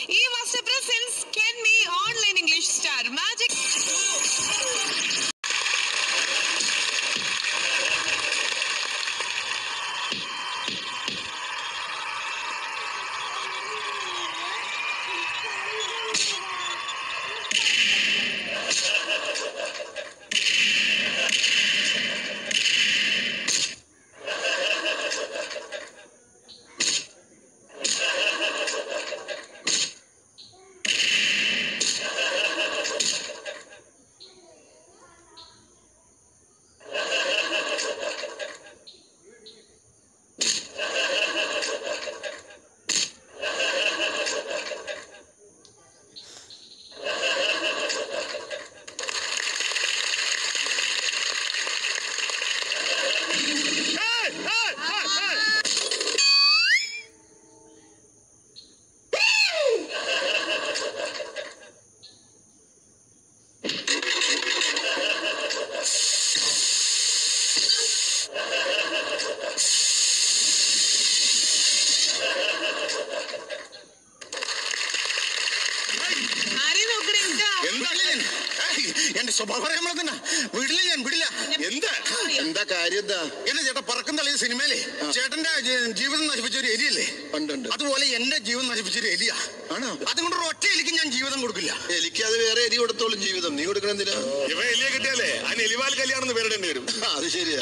ഈ master presence can me online English star magic ആരെയും നോക്കണേ എന്താ എന്താ ഞാൻ? ഏയ്, എന്റെ സ്വഭാവം പറയാൻ തന്നെ വിടില്ല ഞാൻ വിടില്ല എന്താ എന്താ കാര്യം എന്താ എന്റെ ചേട്ടൻ പറക്കം തള്ളിയ സിനിമയിലെ ചേട്ടന്റെ ജീ- ജീവിതം നശിപ്പിച്ച ഒരു എലിയല്ലേ ഉണ്ട്, ഉണ്ട്. അതുപോലെ എന്റെ ജീവൻ നശിപ്പിച്ച ഒരു എലിയാ ആണോ അതുകൊണ്ട് ഒരു ഒറ്റ എലിക്ക് ഞാൻ ജീവിതം കൊടുക്കില്ല എനിക്ക് അത് വേറെ എരി കൊടുത്തോളും ജീവിതം നീ കൊടുക്കണം എന്തിനാ ഇവ എലിയെ കിട്ടിയാലേ അതിന് എലിവാൽ കല്യാണം എന്ന് പേരിടേണ്ടി വരും ആ, അത് ശരിയാ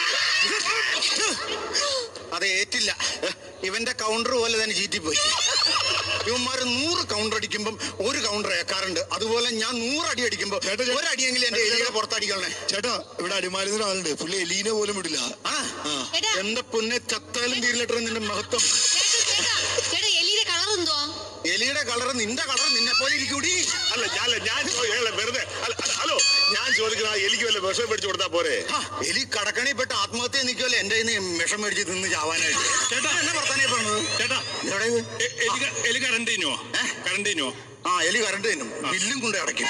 അത് ഏറ്റില്ല ഇവന്റെ കൗണ്ടർ പോലെ തന്നെ ചീറ്റിപ്പോയി ഇവന്മാര് നൂറ് കൗണ്ടർ അടിക്കുമ്പം ഒരു കൗണ്ടർ ഏക്കാറുണ്ട് അതുപോലെ ഞാൻ നൂറ് അടി അടിക്കുമ്പോ ഒരടിയെങ്കിലും എന്റെ എലിയുടെ പുറത്തടിക്കണേ ചേട്ടാ ഇവിടെ അടിമാലിന്ന് ഒരാളുണ്ട് പുള്ളി എലീനെ പോലും വിടില്ല ആ ചേട്ടാ. എന്റെ പൊന്നെ ചത്താലും തീരിലട്ട നിന്റെ മഹത്വം ചേട്ടാ ചേട്ടാ എലിയുടെ കളർ എന്തുവാ എലിയുടെ കളർ നിന്റെ കളർ നിന്നെ പോലെ ഇരിക്കൂടി അല്ല ഞാൻ ഞാൻ ചോ- ഏല, വെറുതെ അല്ല, അല്ല, ഹലോ ഞാൻ ചോദിക്കുന്ന ആ എലിക്ക് വല്ല വിഷം മേടിച്ചു കൊടുത്താ പോരെ ആ, എലി കടക്കണി പെട്ട് ആത്മഹത്യ നിൽക്കുമല്ലോ എന്റെ കയ്യിൽ നിന്ന് വിഷം മേടിച്ച് തിന്ന് ചാവാനായിട്ട് ചേട്ടാ എന്നെ വർത്താനേ പറഞ്ഞത് ചേട്ടാ എവിടെ ഇത്? എ- എലി ക- എലി കറണ്ടിനോ ഏ? കറണ്ടിനോ ആ എലി കറണ്ട് തിന്നും ബില്ലും കൊണ്ട് അടയ്ക്കും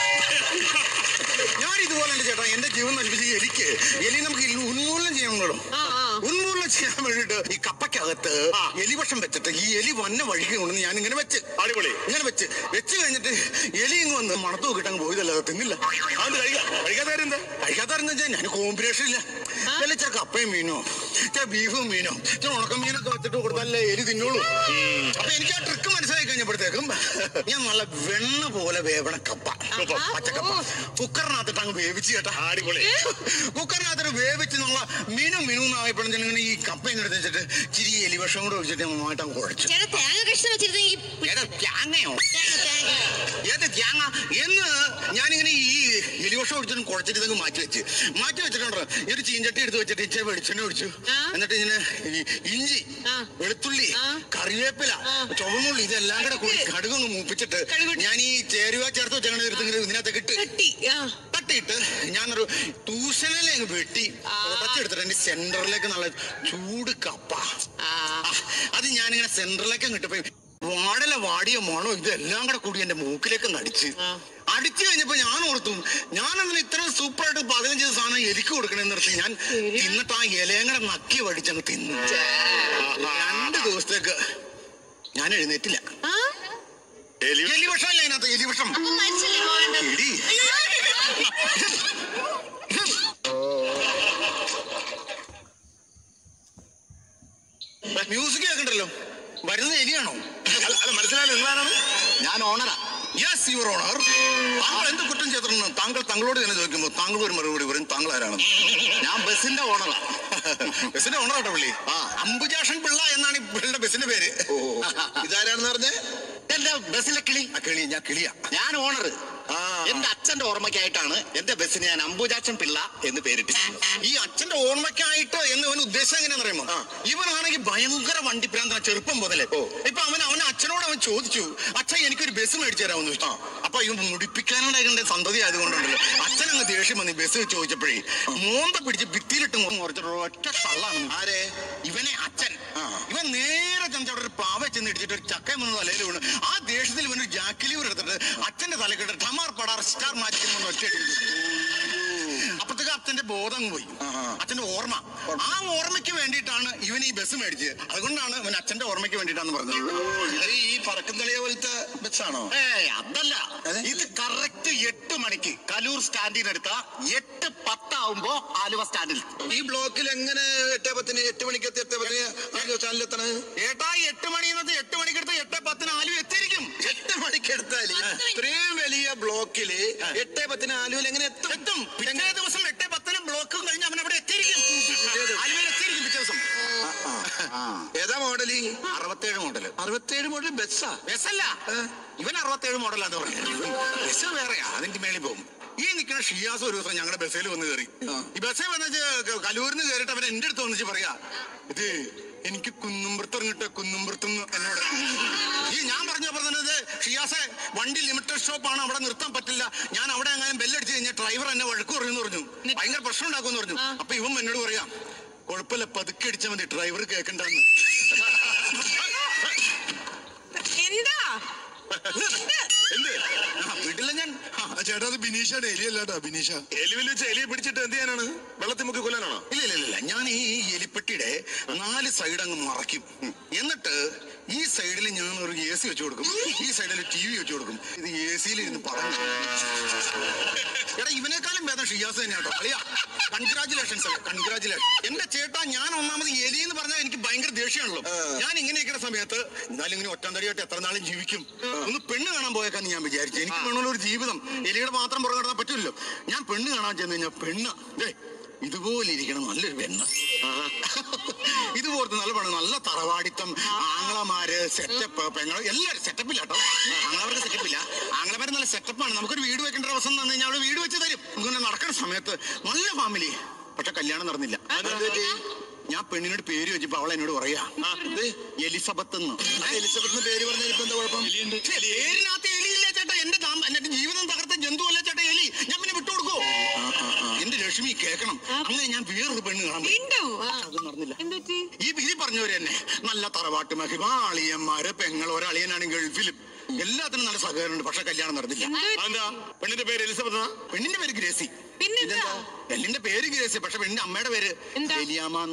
ഞാൻ ഇതുപോലെ എന്റെ ചേട്ടാ എന്റെ ജീവൻ നശിപ്പിച്ച ഈ എലിക്ക് എലി നമുക്ക് ഇല്ല- ഉന്മൂലനം ചെയ്യണമല്ലോ ആ, ആ. ഉന്മൂലനം ചെയ്യാൻ വേണ്ടിട്ട് ഈ കപ്പയ്ക്കകത്ത് ആ. എലി വിഷം വെച്ചിട്ട് ഈ എലി വന്ന വഴിക്ക് കൊണ്ടുവന്ന് ഞാൻ ഇങ്ങനെ വെച്ച് അടിപൊളി ഇങ്ങനെ വെച്ച് വെച്ച് കഴിഞ്ഞിട്ട് എലി ഇങ്ങ് വന്ന് മണത്ത് നോക്കിട്ട് അങ്ങ് പോയതല്ലാതെ തിന്നില്ല അത് കഴിക്കാം കഴിക്കാത്ത കാര്യം എന്താ കഴിക്കാത്തറിഞ്ഞ വെച്ചാൽ ഞാൻ കോമ്പിനേഷൻ ഇല്ല വല്ല ഇച്ചിരി കപ്പയും മീനോ ഇച്ചിരി ബീഫും മീനോ ഇച്ചിരി ഉണക്ക മീനൊക്കെ വെച്ചിട്ട് കൊടുത്താലേ എലി തിന്നോളൂ അപ്പൊ എനിക്ക് ആ ട്രിക്ക് മനസ്സിലായി കഴിഞ്ഞപ്പോഴത്തേക്കും ഞാൻ നല്ല വെണ്ണ പോലെ വേവണ കപ്പ പച്ചക്കപ്പ കുക്കറിനകത്തിട്ട് അങ്ങ് വേവിച്ച് കേട്ടാ അടിപൊളി കുക്കറിനകത്തിട്ട് വേവിച്ച് നമ്മൾ മീനും മീനും ആയപ്പോഴും ഇങ്ങനെ ഈ കപ്പ ഇങ്ങനെ എടുത്ത് വെച്ചിട്ട് ചിരി എലി വിഷം കൂടെ ഒഴിച്ചിട്ട് നന്നായിട്ട് അങ്ങ് കുഴച്ചു ചേട്ടാ തേങ്ങ കഷ്ണം വെച്ചിരുന്നെങ്കിൽ ഏതാ തേങ്ങയോ തേങ്ങ തേങ്ങ ഏത് തേങ്ങ എന്ന് ഞാനിങ്ങനെ ഈ എലിവഷം ഒഴിച്ചിട്ട് കുഴച്ചിട്ട് ഇതങ്ങ് മാറ്റി വെച്ച് മാറ്റി വെച്ചിട്ടുണ്ടോ ഈ ഒരു ചീഞ്ചട്ടി എടുത്ത് വെച്ചിട്ട് ഇച്ചിരി വെളിച്ചെണ്ണ ഒഴിച്ചു ആ. എന്നിട്ട് ഇങ്ങനെ ഈ ഇഞ്ചി ആ. വെളുത്തുള്ളി ആ. കറിവേപ്പില ആ. ചുവന്നുള്ളി ഇതെല്ലാം കൂടെ കൂടി കടുകൊന്ന് മൂപ്പിച്ചിട്ട് കടുകിട്ട്. ഞാൻ ഈ ചേരുവ ചേർത്ത് വെച്ചാണ് എടുത്ത് ഇങ്ങനെ ഇതിനകത്തേക്ക് ഇട്ട് കട്ടി ആ തട്ടിയിട്ട് ഞാനൊരു തൂശനിലെ അങ്ങ് വെട്ടി ആ. ഉടച്ചെടുത്തിട്ട് എന്റെ സെന്ററിലേക്ക് നല്ല ചൂട് കപ്പ ആ ആ, അത് ഞാനിങ്ങനെ സെന്ററിലേക്ക് കിട്ടപ്പോ വാടല വാടിയ മണോ ഇതെല്ലാം കൂടെ കൂടി എന്റെ മൂക്കിലേക്ക് അടിച്ച് ആ. അടിച്ചു കഴിഞ്ഞപ്പോ ഞാൻ ഓർത്തു ഞാൻ അതിന് ഇത്ര സൂപ്പറായിട്ട് പതിനഞ്ച് സാധനം എലിക്ക് കൊടുക്കണമെന്ന് നിർത്തി ഞാൻ തിന്നിട്ട് ആ ഇലയും കൂടെ നക്കി വടിച്ചങ്ങ് തിന്നു രണ്ട് ദിവസത്തേക്ക് ഞാൻ എഴുന്നേറ്റില്ല ആ എലി എലി വിഷമല്ല അതിനകത്ത് എലി വിഷം അപ്പൊ മരിച്ചല്ലേ പോകേണ്ടത് എടി മ്യൂസിക് കേൾക്കണ്ടല്ലോ വരുന്നത് എലിയാണോ അല്ല അല്ല, മനസ്സിലായില്ല നിങ്ങളാരാണ് ഞാൻ ഓണറാ യെസ് യുവർ ഓണർ താങ്കൾ എന്ത് കുറ്റം ചെയ്തിട്ടുണ്ട് താങ്കൾ താങ്കളോട് തന്നെ ചോദിക്കുമ്പോൾ താങ്കൾ ഒരു മറുപടി പറയും താങ്കൾ ആരാണ് ഞാൻ ബസിന്റെ ഓണറാ ബസിന്റെ ഓണറാട്ടോ പുള്ളി ആ അംബുജാഷൻ പിള്ള എന്നാണ് ഈ പുള്ളിയുടെ ബസിന്റെ പേര് ഇതാരാണെന്ന് പറഞ്ഞേ എന്റെ ബസ്സിലെ കിളി ആ കിളി ഞാൻ കിളിയാ ഞാൻ ഓണർ ആ. എന്റെ അച്ഛന്റെ ഓർമ്മയ്ക്കായിട്ടാണ് എന്റെ ബസ്സിന് ഞാൻ അംബുജാക്ഷൻ പിള്ള എന്ന് പേരിട്ടിരിക്കുന്നത് ഈ അച്ഛന്റെ ഓർമ്മയ്ക്കായിട്ട് എന്ന് ഇവൻ ഉദ്ദേശം എങ്ങനെയാണെന്ന് അറിയുമോ ഇവനാണെങ്കിൽ ഭയങ്കര വണ്ടിപ്രാന്തന ചെറുപ്പം മുതലേ ഇപ്പൊ അവൻ അവൻ അച്ഛനോട് അവൻ ചോദിച്ചു അച്ഛൻ എനിക്കൊരു ബസ് മേടിച്ചു തരാമെന്ന് ചോദിച്ചു അപ്പൊ ഇവൻ മുടിപ്പിക്കാനുണ്ടായ സന്തതി ആയതുകൊണ്ടുണ്ടല്ലോ അച്ഛൻ അങ്ങ് ദേഷ്യം വന്ന് ബസ് ചോദിച്ചപ്പോഴേ മോന്ത പിടിച്ച് ഭിത്തിയിലിട്ട് മുറിച്ചിട്ട് ഒറ്റ തള്ളാണ് ആരെ ഇവനെ അച്ഛൻ ഇവൻ നേരെ ചെന്നിട്ട് അവിടെ ഒരു പാവ ചെന്ന് ഇടിച്ചിട്ട് ഒരു ചക്കയും വന്ന് തലയിൽ വീണ് ആ ദേഷ്യത്തിൽ ഇവനൊരു ജാക്കിലീവർ എടുത്തിട്ട് അച്ഛന്റെ തലക്കെട്ട് ഠമാർ പടാർ സ്റ്റാർ മാറ്റിക്കുന്നു ഒറ്റ ഇടി. അപ്പൊ അപ്പത്തേക്ക് അച്ഛന്റെ ബോധം അങ്ങ് പോയി ആഹാ. അച്ഛന്റെ ഓർമ്മ ആ ഓർമ്മയ്ക്ക് വേണ്ടിയിട്ടാണ് ഇവൻ ഈ ബസ് മേടിച്ചത് അതുകൊണ്ടാണ് ഇവൻ അച്ഛന്റെ ഓർമ്മയ്ക്ക് വേണ്ടിയിട്ടാണ് പറഞ്ഞത് ഓ ഇത് ഈ പറക്കുന്തളിയ പോലത്തെ ബസ്സാണോ ഏയ് അതല്ല അതെ? ഇത് കറക്റ്റ് എട്ട് മണിക്ക് കലൂർ സ്റ്റാൻഡിനെടുത്ത എട്ട് പത്താവുമ്പോ ആലുവ സ്റ്റാൻഡിൽ ഈ ബ്ലോക്കിൽ എങ്ങനെ എട്ടേ പത്തിന് എട്ട് മണിക്ക് എത്തി എട്ടേ പത്തിന് ആലുവ ചാനലെത്തണ ഏട്ടാ എട്ട് മണി എന്നത് എട്ട് മണിക്കെടുത്ത് എട്ട് പത്തിന് ആലുവ എത്തിയിരിക്കും എട്ട് മണിക്ക് എടുത്താല് ഇത്രയും വലിയ ബ്ലോക്കില് എട്ടേ പത്തിന് ആലുവയിൽ എങ്ങനെ എത്തും എത്തും പിറ്റേ ദിവസം എട്ട് പത്തിന് ബ്ലോക്ക് കഴിഞ്ഞ് അവൻ അവിടെ എത്തിയിരിക്കും ആലുവയിൽ എത്തിയിരിക്കും പിറ്റേ ദിവസം ഏതാ മോഡല് അറുപത്തേഴ് മോഡല് അറുപത്തേഴ് മോഡൽ ബസ്സാ ബസ്സല്ല ഇവൻ അറുപത്തേഴ് മോഡലാന്ന് പറഞ്ഞത് ബസ് വേറെയാ അതിന്റെ മേളിൽ പോകും ഈ നിൽക്കുന്ന ഷിയാസ് ഒരു ദിവസം ഞങ്ങളുടെ ബസ്സിൽ വന്ന് കയറി ഈ ബസ്സിൽ വന്നിച്ച് കലൂരിന്ന് കയറിയിട്ട് അവൻ എന്റെ അടുത്ത് വന്നിച്ച് പറയാ ഇത് എനിക്ക് കുന്നുംപുറത്ത് ഇറങ്ങിട്ട് കുന്നുംപുറത്തുനിന്ന് എന്നോട് ഈ ഞാൻ പറഞ്ഞ പറഞ്ഞത് ഷിയാസെ വണ്ടി ലിമിറ്റഡ് സ്റ്റോപ്പ് ആണ് അവിടെ നിർത്താൻ പറ്റില്ല ഞാൻ അവിടെ അങ്ങനെ ബെല്ലടിച്ച് കഴിഞ്ഞാൽ ഡ്രൈവർ എന്നെ വഴക്ക് പറയുമെന്ന് പറഞ്ഞു ഭയങ്കര പ്രശ്നം ഉണ്ടാക്കുമെന്ന് പറഞ്ഞു അപ്പൊ ഇവൻ എന്നോട് പറയാം കുഴപ്പമില്ല പതുക്കെ അടിച്ചാൽ മതി ഡ്രൈവർ കേൾക്കണ്ടെന്ന് എന്താ എന്ത് ആ, വീട്ടിലെ ഞാൻ ആ, ചേട്ടാ അത് ബിനീഷാണ് എലിയല്ലാട്ടാ ബിനീഷ എലിവിൽ വെച്ച് എലിയെ പിടിച്ചിട്ട് എന്ത് ചെയ്യാനാണ് വെള്ളത്തിൽ മുക്കി കൊല്ലാനാണോ ഇല്ല ഇല്ല ഇല്ല ഞാൻ ഈ എലിപ്പെട്ടിയുടെ നാല് സൈഡ് അങ്ങ് മറയ്ക്കും എന്നിട്ട് ഈ സൈഡിൽ ഞാൻ ഒരു എ സി വെച്ച് കൊടുക്കും ഈ സൈഡിൽ ടി വി വെച്ച് കൊടുക്കും ഇത് എ സിയിൽ ഇരുന്ന് പറഞ്ഞു എടാ ഇവനേക്കാളും ഭേദം ഷിയാസ് തന്നെയാട്ടോ അളിയാ കൺഗ്രാചുലേഷൻസ് കൺഗ്രാചുലേഷൻ എന്റെ ചേട്ടാ ഞാൻ ഒന്നാമത് എലി എന്ന് പറഞ്ഞാൽ എനിക്ക് ഭയങ്കര ദേഷ്യമാണല്ലോ ഞാൻ ഇങ്ങനെ ഇരിക്കുന്ന സമയത്ത് എന്നാലും ഇങ്ങനെ ഒറ്റന്തടിയായിട്ട് എത്ര നാളും ജീവിക്കും ഒന്ന് പെണ്ണ് കാണാൻ പോയേക്കാന്ന് ഞാൻ വിചാരിച്ചു എനിക്ക് വേണമല്ലോ ഒരു ജീവിതം എലിയുടെ മാത്രം പുറകെ നടത്താൻ പറ്റില്ലല്ലോ ഞാൻ പെണ്ണ് കാണാൻ ചെന്ന് കഴിഞ്ഞാൽ പെണ്ണ് ദേ ഇതുപോലെ ഇരിക്കണം നല്ലൊരു പെണ്ണ് ഇതുപോലത്തെ നല്ല പെണ്ണ് നല്ല തറവാടിത്തം ആങ്ങളമാര് സെറ്റപ്പ് പെങ്ങള് എല്ലാരും സെറ്റപ്പില്ല കേട്ടോ ആങ്ങളവർക്ക് സെറ്റപ്പില്ല ആങ്ങളമാര് നല്ല സെറ്റപ്പാണ് നമുക്കൊരു വീട് വെക്കേണ്ട ഒരു അവസരം തന്നു കഴിഞ്ഞാൽ അവള് വീട് വെച്ച് തരും നമുക്ക് നടക്കുന്ന സമയത്ത് നല്ല ഫാമിലി പക്ഷെ കല്യാണം നടന്നില്ല ഞാൻ പെണ്ണിനോട് പേര് വെച്ചപ്പോ അവൾ എന്നോട് പറയാ "ഇത് എലിസബത്ത് എന്ന് എലിസബത്തിന് പേര് പറഞ്ഞതിൽ ഇപ്പൊ എന്താ കുഴപ്പം ഛെ, പേരിനകത്ത് എലിയില്ല ചേട്ടാ എന്റെ ദാം- എന്റെ ജീവിതം തകർത്ത ജന്തുവല്ല ചേട്ടാ എലി ഞാൻ പിന്നെ വിട്ടുകൊടുക്കോ എന്റെ ലക്ഷ്മി കേൾക്കണം അങ്ങനെ ഞാൻ വേറൊരു പെണ്ണ് കാണാൻ പോയി. ഉണ്ടോ ആ. അത് നടന്നില്ല എന്തുപറ്റി ഈ ഇതിൽ പറഞ്ഞവര് തന്നെ നല്ല തറവാട്ട് മഹിമ അളിയന്മാര് പെങ്ങൾ ഒരളിയനാണ് ഗൾഫിലും എല്ലാത്തിനും നല്ല സഹകരണം പക്ഷെ കല്യാണം നടന്നില്ല എന്താ പെണ്ണിന്റെ പേര് എലിസബത്ത് പെണ്ണിന്റെ പേര് ഗ്രേസി പിന്നെന്താ പെണ്ണിന്റെ പേര് ഗ്രേസി പക്ഷെ പെണ്ണിന്റെ അമ്മയുടെ പേര് എന്താ? എലിയാമ്മ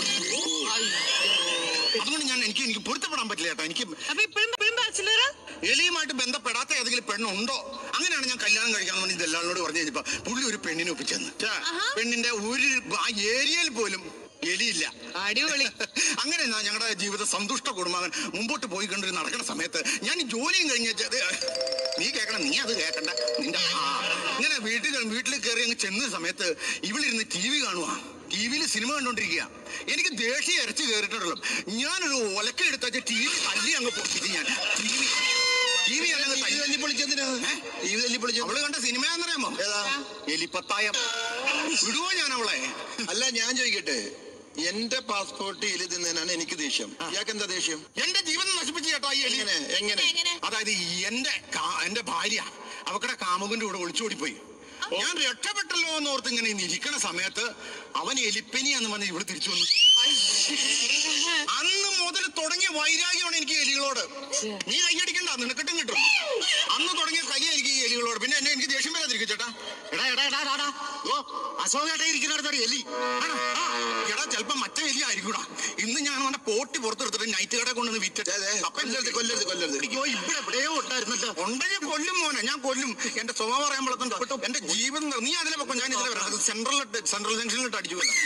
അതുകൊണ്ട് ഞാൻ എനിക്ക് എനിക്ക് പൊരുത്തപ്പെടാൻ പറ്റില്ല കേട്ടോ എനിക്ക് അപ്പൊ ഇപ്പഴും ഇപ്പഴും ബാച്ചിലറാ എലിയുമായിട്ട് ബന്ധപ്പെടാത്ത ഏതെങ്കിലും പെണ്ണുണ്ടോ അങ്ങനെയാണ് ഞാൻ കല്യാണം കഴിക്കാൻ വേണ്ടി ഇതെല്ലാവരോട് പറഞ്ഞു കഴിഞ്ഞപ്പോ പുള്ളി ഒരു പെണ്ണിനെ ഒപ്പിച്ചെന്ന് ഛെ, പെണ്ണിന്റെ ഒരു ആ ഏരിയയിൽ പോലും എലിയില്ല അടിപൊളി അങ്ങനെ ഞങ്ങളുടെ ജീവിത സന്തുഷ്ട കുടുംബാകൻ മുമ്പോട്ട് പോയി കണ്ടു നടക്കുന്ന സമയത്ത് ഞാൻ ഈ ജോലിയും കഴിഞ്ഞ നീ കേൾക്കണം നീ അത് കേൾക്കണ്ട നിന്റെ ആ ഇങ്ങനെ വീട്ടിൽ വീട്ടിൽ കയറി അങ്ങ് ചെന്ന സമയത്ത് ഇവളിരുന്ന് ടി വി കാണുക ടി വിയിൽ സിനിമ കണ്ടോണ്ടിരിക്കുക എനിക്ക് ദേഷ്യം അരച്ച് കയറിയിട്ടുള്ളൂ ഞാനൊരു ഒലക്ക എടുത്ത ടി വി തല്ലി അങ്ങ് പൊട്ടിച്ച് ഞാൻ ടി വി ടി വി അങ്ങ് തല്ലി തല്ലി പൊളിച്ചെന്തിനാ ഈ തല്ലി പൊളിച്ച അവള് കണ്ട സിനിമ എന്നറിയാമോ ഏതാ എലിപ്പത്തായം വിടുവോ ഞാൻ അവളെ അല്ല ഞാൻ ചോദിക്കട്ടെ എന്റെ പാസ്പോർട്ട് എലി തിന്നതിനാണ് എനിക്ക് ദേഷ്യം ഇയാൾക്ക് എന്താ ദേഷ്യം എന്റെ ജീവൻ നശിപ്പിച്ചു ചേട്ടാ ഈ എലി എങ്ങനെ എങ്ങനെ എങ്ങനെ അതായത് എന്റെ കാ- എന്റെ ഭാര്യ അവക്കടെ കാമുകന്റെ കൂടെ ഒളിച്ചോടിപ്പോയി ഞാൻ രക്ഷപ്പെട്ടല്ലോ എന്ന് ഓർത്ത് ഇങ്ങനെ ഇരിക്കണ സമയത്ത് അവൻ എലിപ്പനിയാന്ന് പറഞ്ഞ് ഇവിടെ തിരിച്ചു വന്നു അന്ന് മുതൽ തുടങ്ങിയ വൈരാഗ്യമാണ് എനിക്ക് ഈ എലികളോട് നീ കൈയടിക്കണ്ട നിനക്കിട്ടും കിട്ടും അന്ന് തുടങ്ങിയ കലിയായിരിക്കും ഈ എലികളോട് പിന്നെ എന്നെ എനിക്ക് ദേഷ്യം വരാതിരിക്കും ചേട്ടാ എടാ എടാ എടാ എടാ, എടാ ഓ അശോകേട്ട ഇരിക്കുന്നിടത്തൊരു എലി ആണോ? ആ, എടാ ചിലപ്പോ മറ്റേ എലി ആയിരിക്കൂടാ ഇന്ന് ഞാൻ അവന്റെ പോട്ടി പുറത്തെടുത്തിട്ട് നൈറ്റ് കട കൊണ്ടുവന്ന് വിറ്റിട്ട് അതെ, അപ്പൊ കൊല്ലരുത്, കൊല്ലരുത്, കൊല്ലരുത്. അയ്യോ ഇവിടെ എവിടെയോ ഉണ്ടായിരുന്നല്ലോ ഉണ്ടെങ്കിൽ കൊല്ലും മോനെ ഞാൻ കൊല്ലും എന്റെ സ്വഭാവം പറയുമ്പോഴത്തും എന്റെ ജീവിതം ന- നീ അതിലെ പൊക്കം ഞാൻ ഇതിലെ വരാം സെൻട്രലിലിട്ട് സെൻട്രൽ ജംഗ്ഷനിലിട്ട് അടിച്ചു കൊല്ലാം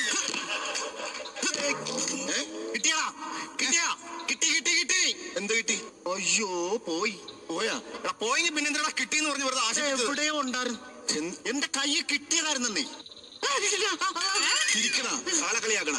ഏ? കിട്ടിയാ കിട്ടിയാ കിട്ടി കിട്ടി കിട്ടി എന്ത് കിട്ടി അയ്യോ പോയി പോയാ എടാ പോയെങ്കിൽ പിന്നെ എന്തിനാ കിട്ടിയെന്ന് പറഞ്ഞ് വെറുതെ ആശിച്ചത് എവിടെയോ ഉണ്ടായിരുന്നു എന്ത്- എന്റെ കൈ കിട്ടിയതായിരുന്നു നീ ചിരിക്കണ ആളെ കളിയാക്കണ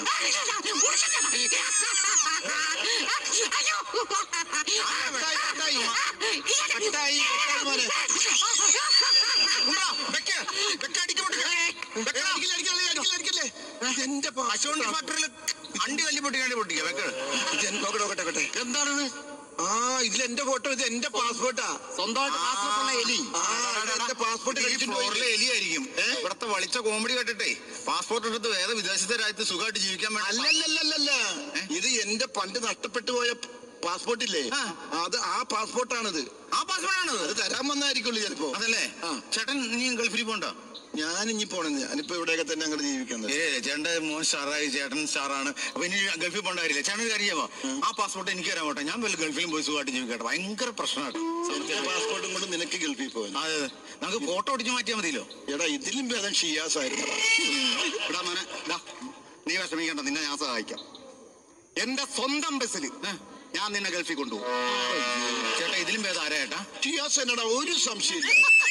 കട്ടായി, കട്ടായി, ഉമ്മ. കട്ടായി, കട്ടായി മോനെ. ഉമ്മ, വെക്ക്, വെക്ക്, അടിക്ക് പൊട്ടിക്ക്. വെക്ക്, അടിക്കില്ല, അടിക്കില്ല, അടിക്കില്ല, അടിക്കില്ലേ. എന്റെ അശോകന്റെ ഫാക്ടറിയിൽ അണ്ടി തല്ലി പൊട്ടിക്കാണ്ട് പൊട്ടിക്കുക വെക്ക് നോക്കട്ടെ നോക്കട്ടെ നോക്കട്ടെ എന്താണിത് ആ ഇതിൽ എന്റെ ഫോട്ടോ ഇത് എന്റെ പാസ്പോർട്ടാ സ്വന്തമായിട്ട് passport ഉള്ള എലി ആ, എന്റെ passport ഈ കഴിച്ചിട്ട് ഫ്ലോറിലെ എലിയായിരിക്കും ഇവിടത്തെ വളിച്ച കോമഡി കേട്ടിട്ടേ പാസ്പോർട്ട് എടുത്ത് വേറെ വിദേശത്തെ രാജ്യത്ത് സുഖമായിട്ട് ജീവിക്കാൻ വേണ്ടി അല്ലല്ലല്ലല്ല ഇത് എന്റെ പണ്ട് നഷ്ടപ്പെട്ടു പോയ പാസ്പോർട്ട് ഇല്ലേ ആ. അത് ആ പാസ്പോർട്ടാണത് ആ പാസ്പോർട്ടാണ് അത് തരാൻ വന്നായിരിക്കുള്ളൂ ചിലപ്പോ അതല്ലേ ആ. ചേട്ടൻ നീ ഗൾഫിൽ പോണ്ടോ ഞാൻ ഇനി പോണെന്ന് ഞാനിപ്പോ ഇവിടെയൊക്കെ തന്നെ അങ്ങോട്ട് ജീവിക്കുന്നത് ഏ ചേട്ടന്റെ മോൻ സ്റ്റാറായി ചേട്ടൻ സ്റ്റാറാണ് അപ്പൊ ഇനി ഗൾഫിൽ പോണ്ട കാര്യമില്ല ചേട്ടൻ ഒരു കാര്യം ചെയ്യാമോ ആ പാസ്പോർട്ട് എനിക്ക് തരാൻ പോട്ടെ ഞാൻ വല്ല ഗൾഫിലും പോയി സുഖമായിട്ട് ജീവിക്കട്ടെ ഭയങ്കര പ്രശ്നമാണ് എന്റെ പാസ്പോർട്ടും കൊണ്ട് നിനക്ക് ഗൾഫിൽ പോകാൻ അതെ അതെ നമുക്ക് ഫോട്ടോ അടിച്ച് മാറ്റിയാൽ മതിയല്ലോ എടാ ഇതിലും ഭേദം ഷിയാസ് ആയിരുന്നു എടാ മോനെ ദാ, നീ വിഷമിക്കണ്ട നിന്നെ ഞാൻ സഹായിക്കാം എന്റെ സ്വന്തം ബസ്സിൽ ഞാൻ നിന്നെ ഗൾഫിൽ കൊണ്ടുപോകും ചേട്ടാ ഇതിലും ഭേദം ആരാ ചേട്ടാ ഷിയാസ് എന്നടാ ഒരു സംശയമില്ല